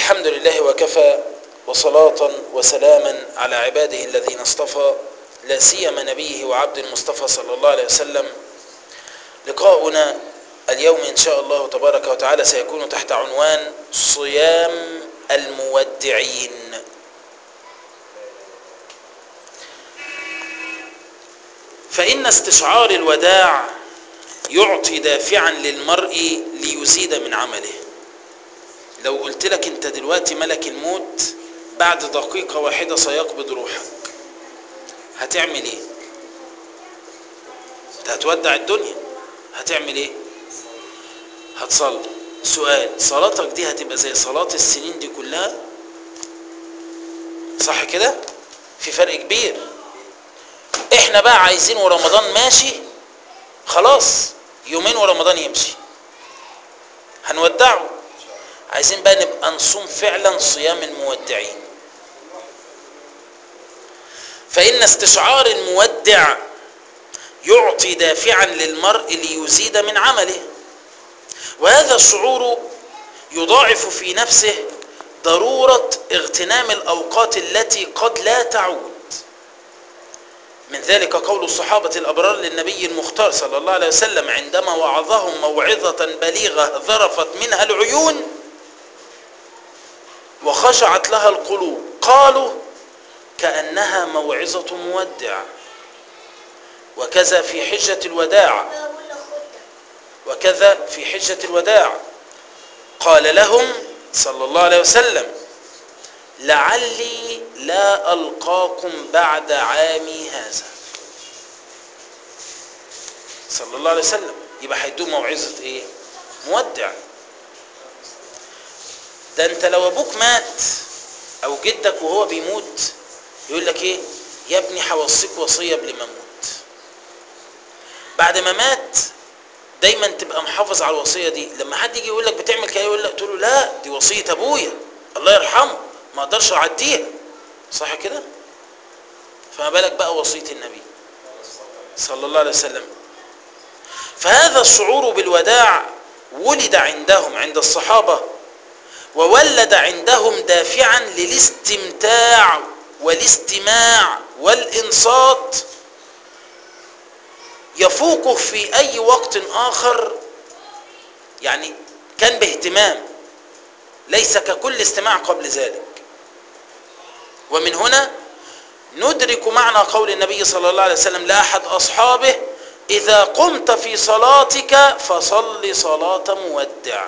الحمد لله وكفى وصلاة وسلاما على عباده الذين اصطفى لا سيما نبيه وعبد المصطفى صلى الله عليه وسلم لقاؤنا اليوم إن شاء الله تبارك وتعالى سيكون تحت عنوان صيام المودعين فإن استشعار الوداع يعطي دافعا للمرء ليزيد من عمله لو قلت لك انت دلوقتي ملك الموت بعد دقيقة واحدة سيقبض روحك هتعمل ايه انت هتودع الدنيا هتعمل ايه هتصلي سؤال صلاتك دي هتبقى زي صلاة السنين دي كلها صح كده في فرق كبير احنا بقى عايزين ورمضان ماشي خلاص يومين ورمضان يمشي هنودعه عايزين بقى نبقى نصوم فعلا صيام المودعين فإن استشعار المودع يعطي دافعا للمرء ليزيد من عمله وهذا الشعور يضاعف في نفسه ضرورة اغتنام الأوقات التي قد لا تعود من ذلك قول الصحابة الأبرار للنبي المختار صلى الله عليه وسلم عندما وعظهم موعظة بليغة ذرفت منها العيون وخشعت لها القلوب قالوا كأنها موعظة مودع وكذا في حجة الوداع وكذا في حجة الوداع قال لهم صلى الله عليه وسلم لعلي لا ألقاكم بعد عامي هذا صلى الله عليه وسلم يبقى هيدوه موعظة ايه مودع ده انت لو ابوك مات او جدك وهو بيموت يقول لك ايه يا ابني هوصيك وصيه قبل ما اموت بعد ما مات دايما تبقى محافظ على الوصيه دي لما حد يجي يقول لك بتعمل كده يقول لك تقول له لا دي وصيه ابويا الله يرحمه ما اقدرش اعديها صح كده فما بالك بقى وصيه النبي صلى الله عليه وسلم فهذا الشعور بالوداع ولد عندهم عند الصحابه وولد عندهم دافعا للاستمتاع والاستماع والانصات يفوقه في اي وقت اخر يعني كان باهتمام ليس ككل استماع قبل ذلك ومن هنا ندرك معنى قول النبي صلى الله عليه وسلم لاحد اصحابه اذا قمت في صلاتك فصل صلاه مودع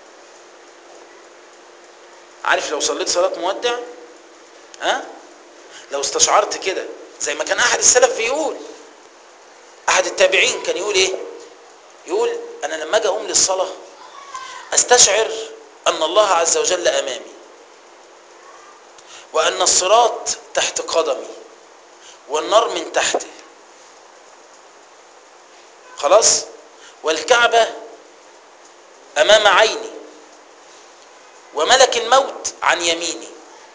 عارف لو صليت صلاة مودع ها لو استشعرت كده زي ما كان احد السلف بيقول احد التابعين كان يقول ايه يقول انا لما اجي اقوم للصلاة استشعر ان الله عز وجل امامي وان الصراط تحت قدمي والنار من تحته خلاص والكعبة امام عيني وملك الموت عن يميني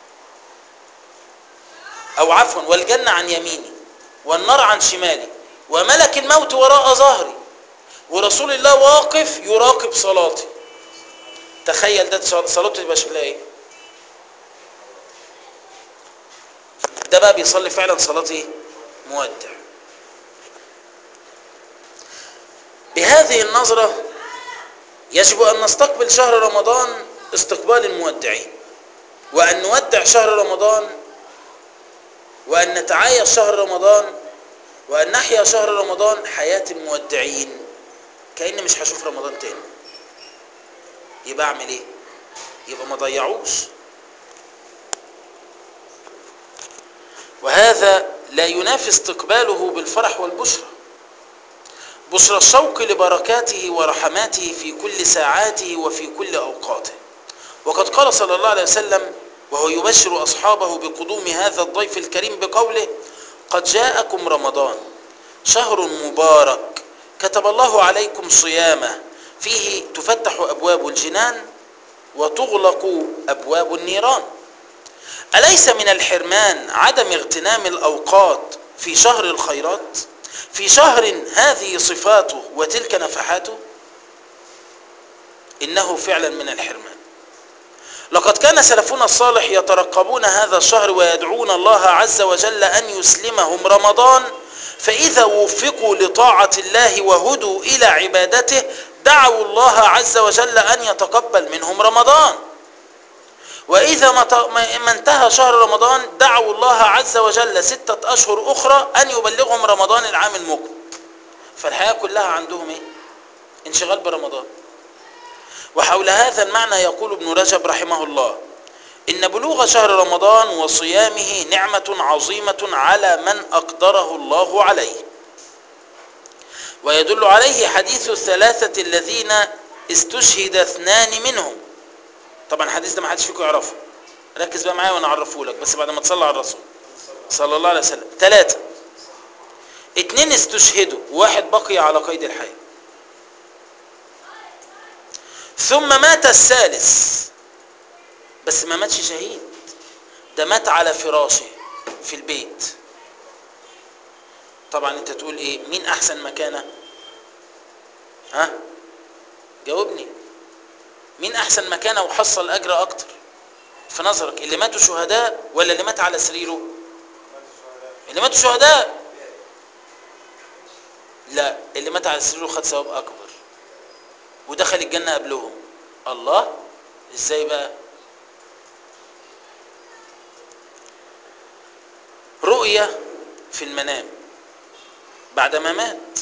او عفوا والجنة عن يميني والنار عن شمالي وملك الموت وراء ظهري ورسول الله واقف يراقب صلاتي تخيل ده صلاته تبقى شكلها ايه ده بقى بيصلي فعلا صلاة ايه مودع بهذه النظرة يجب ان نستقبل شهر رمضان استقبال المودعين وأن نودع شهر رمضان وأن نتعايش شهر رمضان وأن نحيا شهر رمضان حياة المودعين كأني مش هشوف رمضان تاني يبقى أعمل إيه؟ يبقى ما ضيعوش وهذا لا ينافي استقباله بالفرح والبشرى بشرى الشوق لبركاته ورحماته في كل ساعاته وفي كل أوقاته وقد قال صلى الله عليه وسلم وهو يبشر أصحابه بقدوم هذا الضيف الكريم بقوله قد جاءكم رمضان شهر مبارك كتب الله عليكم صيامه فيه تفتح أبواب الجنان وتغلق أبواب النيران أليس من الحرمان عدم اغتنام الأوقات في شهر الخيرات في شهر هذه صفاته وتلك نفحاته إنه فعلا من الحرمان لقد كان سلفنا الصالح يترقبون هذا الشهر ويدعون الله عز وجل أن يسلمهم رمضان فإذا وفقوا لطاعة الله وهدوا إلى عبادته دعوا الله عز وجل أن يتقبل منهم رمضان وإذا ما انتهى شهر رمضان دعوا الله عز وجل ستة أشهر أخرى أن يبلغهم رمضان العام المقبل فالحياة كلها عندهم إيه؟ انشغال برمضان وحول هذا المعنى يقول ابن رجب رحمه الله إن بلوغ شهر رمضان وصيامه نعمة عظيمة على من أقدره الله عليه ويدل عليه حديث الثلاثة الذين استشهد اثنان منهم طبعا الحديث ده ما حدش فيكم يعرفه ركز بقى معايا وانا اعرفه لك بس بعد ما تصلي على الرسول صلى الله عليه وسلم ثلاثة اتنين استشهدوا واحد بقي على قيد الحياة ثم مات الثالث بس ما ماتش شهيد ده مات على فراشه في البيت طبعا انت تقول ايه مين احسن مكانه ها جاوبني مين احسن مكانه وحصل اجر اكتر في نظرك اللي ماتوا شهداء ولا اللي مات على سريره اللي ماتوا شهداء لا اللي مات على سريره خد ثواب اكبر ودخل الجنه قبلهم الله ازاي بقى رؤيه في المنام بعدما مات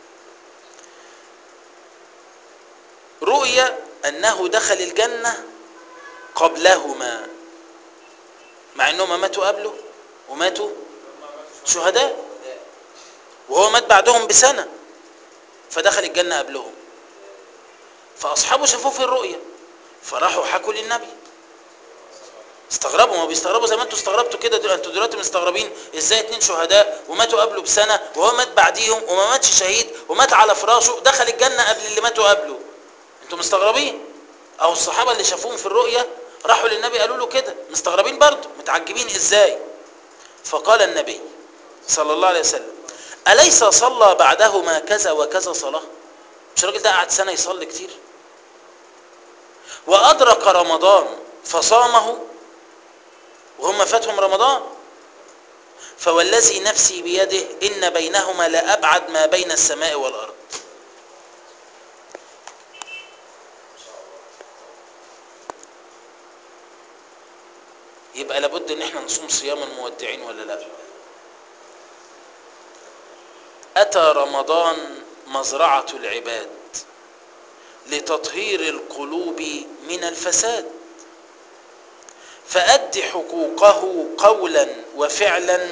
رؤيا انه دخل الجنه قبلهما مع انهم ماتوا قبله وماتوا شهداء وهو مات بعدهم بسنه فدخل الجنه قبلهم فاصحابه شافوه في الرؤيا فراحوا حكوا للنبي استغربوا ما بيستغربوا زي ما انتوا استغربتوا كده دل... انتوا دلوقتي مستغربين ازاي اتنين شهداء وماتوا قبله بسنه وهو مات بعديهم وما ماتش شهيد ومات على فراشه دخل الجنه قبل اللي ماتوا قبله انتوا مستغربين او الصحابه اللي شافوهم في الرؤيا راحوا للنبي قالوا له كده مستغربين برضه متعجبين ازاي فقال النبي صلى الله عليه وسلم اليس صلى بعدهما كذا وكذا صلاه مش الراجل ده قعد سنه يصلي كتير وادرك رمضان فصامه وهم فاتهم رمضان فوالذي نفسي بيده إن بينهما لأبعد ما بين السماء والأرض يبقى لابد ان احنا نصوم صيام المودعين ولا لا اتى رمضان مزرعه العباد لتطهير القلوب من الفساد فأد حقوقه قولا وفعلا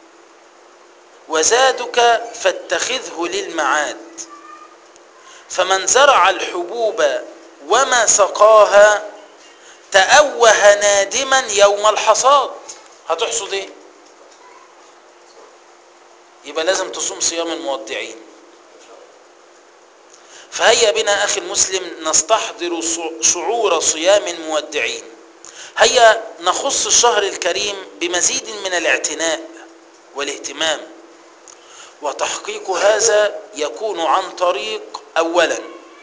وزادك فاتخذه للمعاد فمن زرع الحبوب وما سقاها تأوه نادما يوم الحصاد هتحصد ايه يبقى لازم تصوم صيام المودعين فهيا بنا اخي المسلم نستحضر شعور صيام المودعين هيا نخص الشهر الكريم بمزيد من الاعتناء والاهتمام وتحقيق هذا يكون عن طريق اولا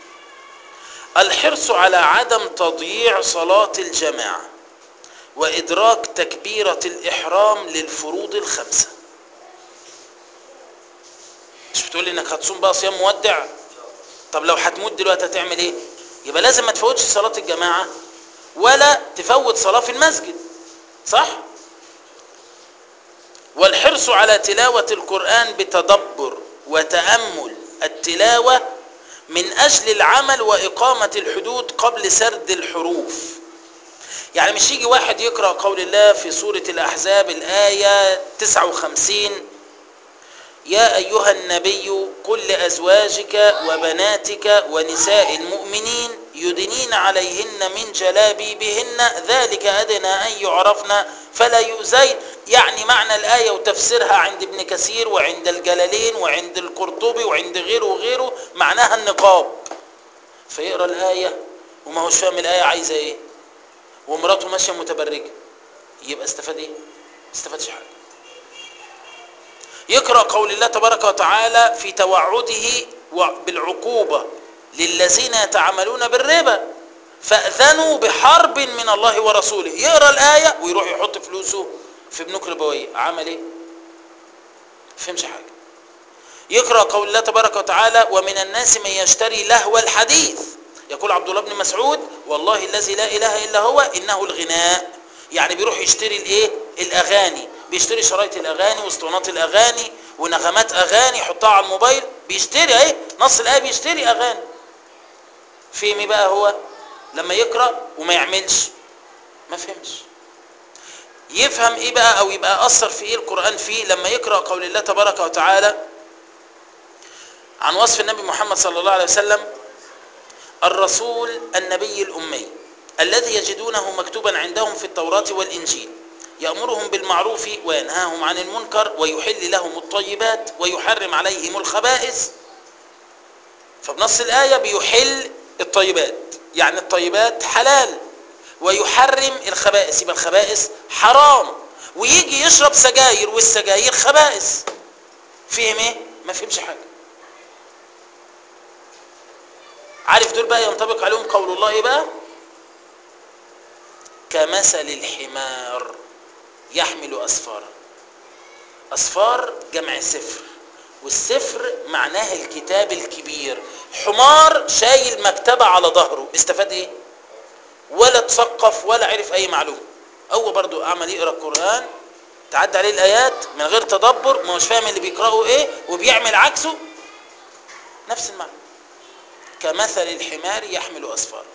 الحرص على عدم تضييع صلاه الجماعه وادراك تكبيره الاحرام للفروض الخمسه مش بتقول انك هتصوم بقى صيام مودع طب لو هتموت دلوقتي هتعمل ايه يبقى لازم ما تفوتش صلاه الجماعه ولا تفوت صلاة في المسجد صح والحرص على تلاوة القرآن بتدبر وتأمل التلاوة من أجل العمل وإقامة الحدود قبل سرد الحروف يعني مش يجي واحد يقرأ قول الله في سورة الأحزاب الآية 59 يا أيها النبي قل لأزواجك وبناتك ونساء المؤمنين يدنين عليهن من جلابيبهن ذلك أدنى أن يعرفن فلا يؤذين يعني معنى الآية وتفسيرها عند ابن كثير وعند الجلالين وعند القرطبي وعند غيره وغيره معناها النقاب فيقرأ الآية وما هوش فاهم الآية عايزة إيه ومراته ماشية متبرجة يبقى استفاد إيه استفادش حاجة يقرأ قول الله تبارك وتعالى في توعده بالعقوبة للذين يتعاملون بالربا فاذنوا بحرب من الله ورسوله يقرا الايه ويروح يحط فلوسه في بنوك ربويه عمل ايه فهمش حاجه يقرا قول الله تبارك وتعالى ومن الناس من يشتري لهو الحديث يقول عبد الله بن مسعود والله الذي لا اله الا هو انه الغناء يعني بيروح يشتري الايه الاغاني بيشتري شرايط الاغاني واسطوانات الاغاني ونغمات اغاني يحطها على الموبايل بيشتري اهي نص الايه بيشتري اغاني فهم إيه بقى هو لما يقرا وما يعملش ما فهمش يفهم ايه بقى او يبقى اثر في ايه القران فيه لما يقرا قول الله تبارك وتعالى عن وصف النبي محمد صلى الله عليه وسلم الرسول النبي الامي الذي يجدونه مكتوبا عندهم في التوراه والانجيل يامرهم بالمعروف وينهاهم عن المنكر ويحل لهم الطيبات ويحرم عليهم الخبائث فبنص الايه بيحل الطيبات يعني الطيبات حلال ويحرم الخبائث يبقى الخبائث حرام ويجي يشرب سجاير والسجاير خبائث فهم ايه ما فهمش حاجه عارف دول بقى ينطبق عليهم قول الله ايه بقى كمثل الحمار يحمل اسفارا اسفار جمع سفر والسفر معناه الكتاب الكبير حمار شايل مكتبة على ظهره استفاد ايه ولا تثقف ولا عرف اي معلومة هو برضو عمل يقرأ القرآن تعدي عليه الآيات من غير تدبر ما مش فاهم اللي بيقرأه ايه وبيعمل عكسه نفس المعنى كمثل الحمار يحمل أسفارا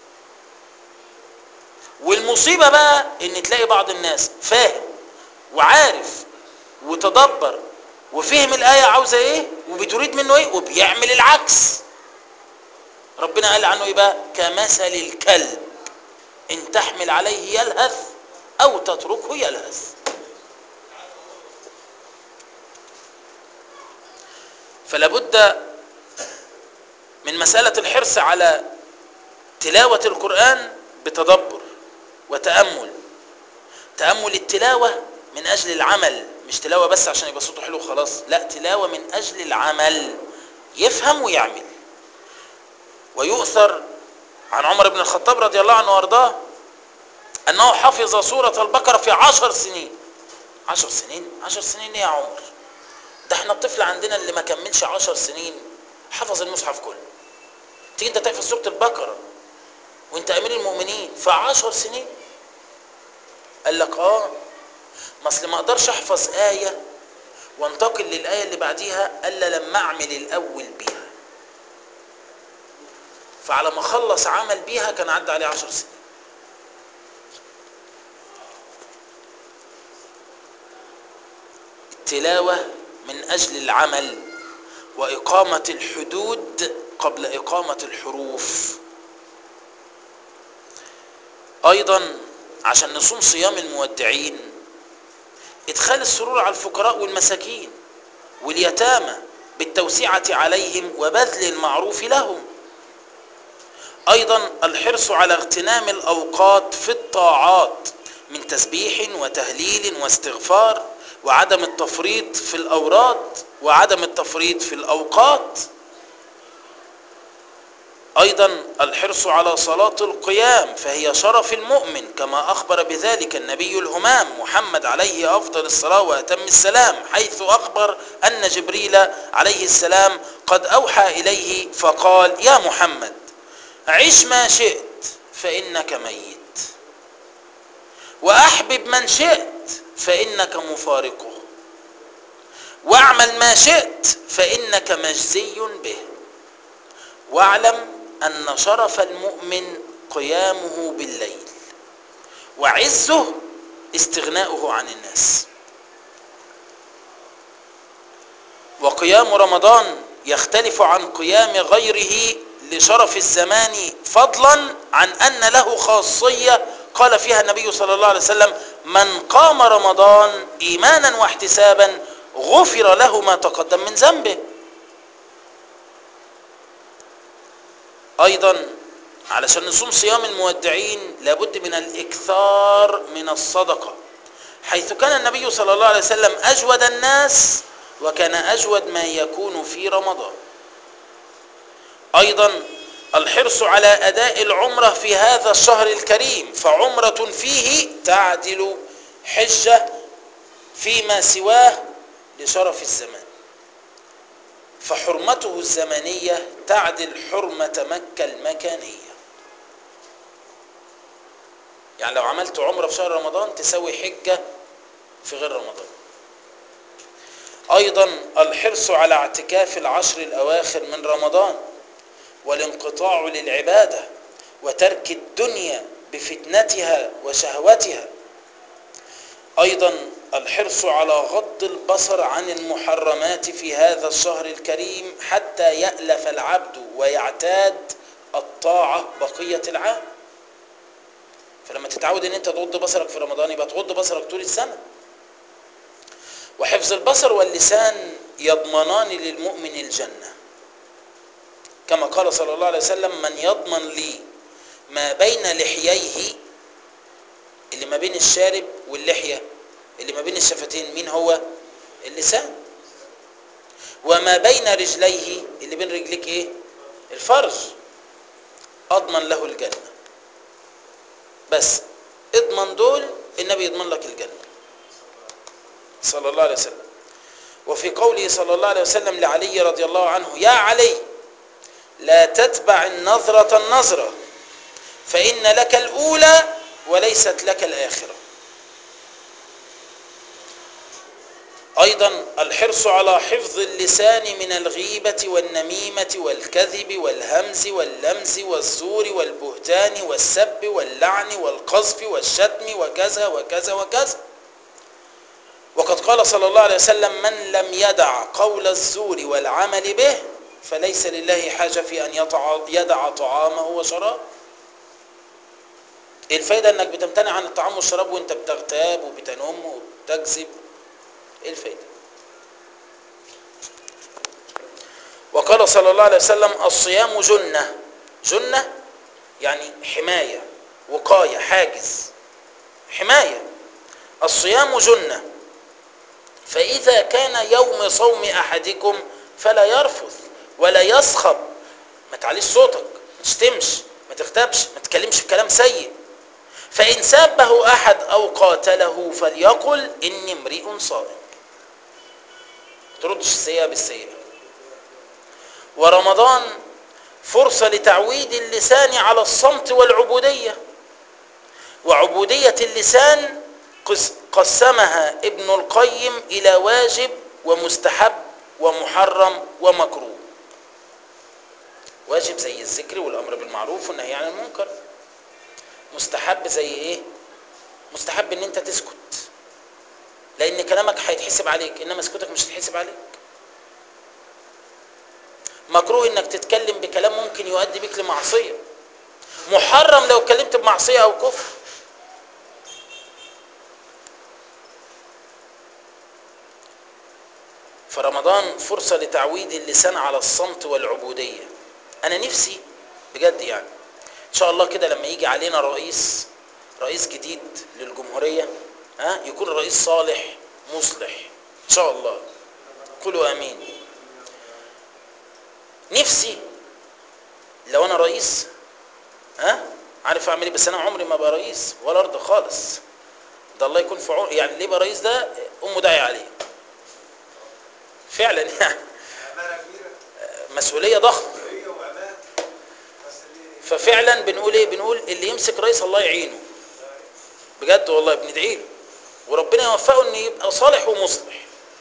والمصيبة بقى ان تلاقي بعض الناس فاهم وعارف وتدبر وفهم الآية عاوزة ايه وبتريد منه ايه وبيعمل العكس ربنا قال عنه ايه بقى كمثل الكلب ان تحمل عليه يلهث او تتركه يلهث فلا بد من مسألة الحرص على تلاوة القرآن بتدبر وتأمل تأمل التلاوة من أجل العمل مش تلاوة بس عشان يبقى صوته حلو خلاص لا تلاوة من أجل العمل يفهم ويعمل ويؤثر عن عمر بن الخطاب رضي الله عنه وارضاه أنه حفظ سورة البقرة في عشر سنين عشر سنين عشر سنين ايه يا عمر ده احنا الطفل عندنا اللي ما كملش عشر سنين حفظ المصحف كله تيجي انت تحفظ سورة البقرة وانت امير المؤمنين في عشر سنين قال لك اه ما اصل ما اقدرش احفظ آية وانتقل للآية اللي بعديها الا لما اعمل الاول بيها فعلى ما خلص عمل بيها كان عدى عليه عشر سنين التلاوة من أجل العمل وإقامة الحدود قبل إقامة الحروف أيضا عشان نصوم صيام المودعين إدخال السرور على الفقراء والمساكين واليتامى بالتوسعة عليهم وبذل المعروف لهم أيضا الحرص على اغتنام الأوقات في الطاعات من تسبيح وتهليل واستغفار وعدم التفريط في الأوراد وعدم التفريط في الأوقات أيضا الحرص على صلاة القيام فهي شرف المؤمن كما أخبر بذلك النبي الهمام محمد عليه أفضل الصلاة وأتم السلام حيث أخبر أن جبريل عليه السلام قد أوحى إليه فقال يا محمد عش ما شئت فإنك ميت وأحبب من شئت فإنك مفارقه واعمل ما شئت فإنك مجزي به واعلم أن شرف المؤمن قيامه بالليل وعزه استغناؤه عن الناس وقيام رمضان يختلف عن قيام غيره لشرف الزمان فضلا عن أن له خاصية قال فيها النبي صلى الله عليه وسلم من قام رمضان إيمانا واحتسابا غفر له ما تقدم من ذنبه أيضا علشان نصوم صيام المودعين لابد من الإكثار من الصدقة حيث كان النبي صلى الله عليه وسلم أجود الناس وكان أجود ما يكون في رمضان أيضا الحرص على أداء العمرة في هذا الشهر الكريم فعمرة فيه تعدل حجة فيما سواه لشرف الزمان فحرمته الزمنية تعدل حرمة مكة المكانية يعني لو عملت عمرة في شهر رمضان تسوي حجة في غير رمضان أيضا الحرص على اعتكاف العشر الأواخر من رمضان والانقطاع للعبادة وترك الدنيا بفتنتها وشهوتها أيضا الحرص على غض البصر عن المحرمات في هذا الشهر الكريم حتى يألف العبد ويعتاد الطاعة بقية العام فلما تتعود ان انت تغض بصرك في رمضان يبقى تغض بصرك طول السنة وحفظ البصر واللسان يضمنان للمؤمن الجنة كما قال صلى الله عليه وسلم من يضمن لي ما بين لحييه اللي ما بين الشارب واللحية اللي ما بين الشفتين مين هو اللسان وما بين رجليه اللي بين رجليك ايه الفرج اضمن له الجنة بس اضمن دول النبي يضمن لك الجنة صلى الله عليه وسلم وفي قوله صلى الله عليه وسلم لعلي رضي الله عنه يا علي لا تتبع النظرة النظرة فإن لك الأولى وليست لك الآخرة أيضا الحرص على حفظ اللسان من الغيبة والنميمة والكذب والهمز واللمز والزور والبهتان والسب واللعن والقذف والشتم وكذا وكذا وكذا وقد قال صلى الله عليه وسلم من لم يدع قول الزور والعمل به فليس لله حاجة في أن يدع طعامه وشرابه الفايدة انك بتمتنع عن الطعام والشراب وانت بتغتاب وبتنم وبتكذب ايه الفايدة وقال صلى الله عليه وسلم الصيام جنة جنة يعني حماية وقاية حاجز حماية الصيام جنة فإذا كان يوم صوم أحدكم فلا يرفث ولا يصخب ما تعليش صوتك ما تشتمش ما تغتابش ما تتكلمش بكلام سيء فإن سابه أحد أو قاتله فليقل إني امرئ صائم تردش السيئة بالسيئة ورمضان فرصة لتعويد اللسان على الصمت والعبودية وعبودية اللسان قسمها ابن القيم إلى واجب ومستحب ومحرم ومكروه واجب زي الذكر والأمر بالمعروف والنهي عن المنكر مستحب زي ايه مستحب ان انت تسكت لان كلامك هيتحسب عليك انما سكوتك مش هيتحسب عليك مكروه انك تتكلم بكلام ممكن يؤدي بك لمعصيه محرم لو اتكلمت بمعصيه او كفر فرمضان فرصة لتعويد اللسان على الصمت والعبودية أنا نفسي بجد يعني ان شاء الله كده لما يجي علينا رئيس رئيس جديد للجمهورية ها يكون رئيس صالح مصلح ان شاء الله قولوا امين نفسي لو انا رئيس ها عارف اعمل ايه بس انا عمري ما بقى رئيس ولا ارضى خالص ده الله يكون في عون يعني ليه بقى رئيس ده امه داعي عليه فعلا يعني مسؤوليه ضخمه ففعلا بنقول ايه بنقول اللي يمسك رئيس الله يعينه بجد والله بندعي له وربنا يوفقه ان يبقى صالح ومصلح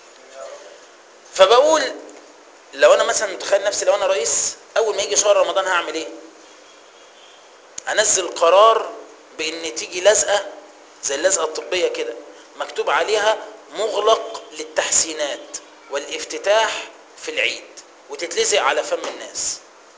فبقول لو انا مثلا متخيل نفسي لو انا رئيس اول ما يجي شهر رمضان هعمل ايه انزل قرار بان تيجي لزقه زي اللزقه الطبيه كده مكتوب عليها مغلق للتحسينات والافتتاح في العيد وتتلزق على فم الناس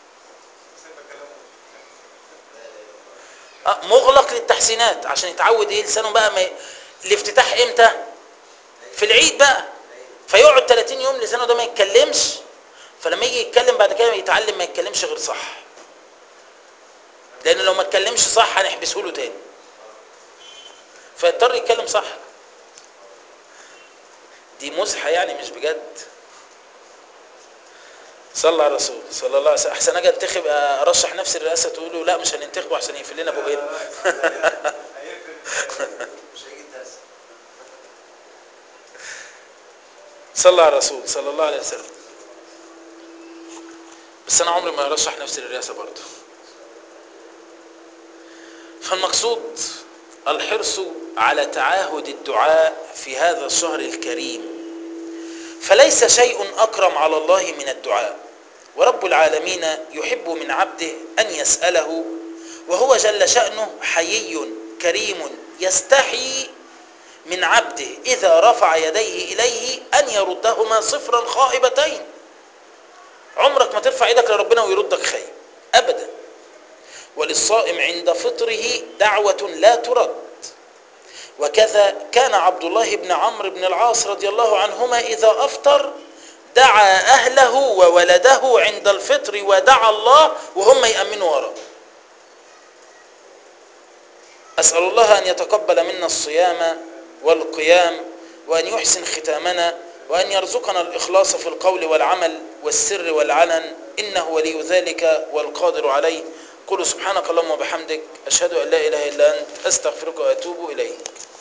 مغلق للتحسينات عشان يتعود ايه لسانه بقى ما ي... الافتتاح امتى في العيد بقى فيقعد 30 يوم لسانه ده ما يتكلمش فلما يجي يتكلم بعد كده يتعلم ما يتكلمش غير صح لان لو ما اتكلمش صح هنحبسه له تاني فيضطر يتكلم صح دي مزحه يعني مش بجد صلى على الرسول صلى الله عليه وسلم احسن اجي انتخب ارشح نفسي للرئاسه تقول له لا مش هننتخبه عشان يقفل لنا بقنا مش هيجي الدرس صلى على الرسول صلى الله عليه وسلم بس انا عمري ما ارشح نفسي للرئاسه برضه فالمقصود الحرص على تعاهد الدعاء في هذا الشهر الكريم فليس شيء اكرم على الله من الدعاء ورب العالمين يحب من عبده ان يساله وهو جل شانه حيي كريم يستحي من عبده اذا رفع يديه اليه ان يردهما صفرا خائبتين عمرك ما ترفع ايدك لربنا ويردك خايب ابدا وللصائم عند فطره دعوه لا ترد وكذا كان عبد الله بن عمرو بن العاص رضي الله عنهما اذا افطر دعا اهله وولده عند الفطر ودعا الله وهم يامنوا وراه اسال الله ان يتقبل منا الصيام والقيام وان يحسن ختامنا وان يرزقنا الاخلاص في القول والعمل والسر والعلن انه ولي ذلك والقادر عليه قل سبحانك اللهم وبحمدك اشهد ان لا اله الا انت استغفرك واتوب اليك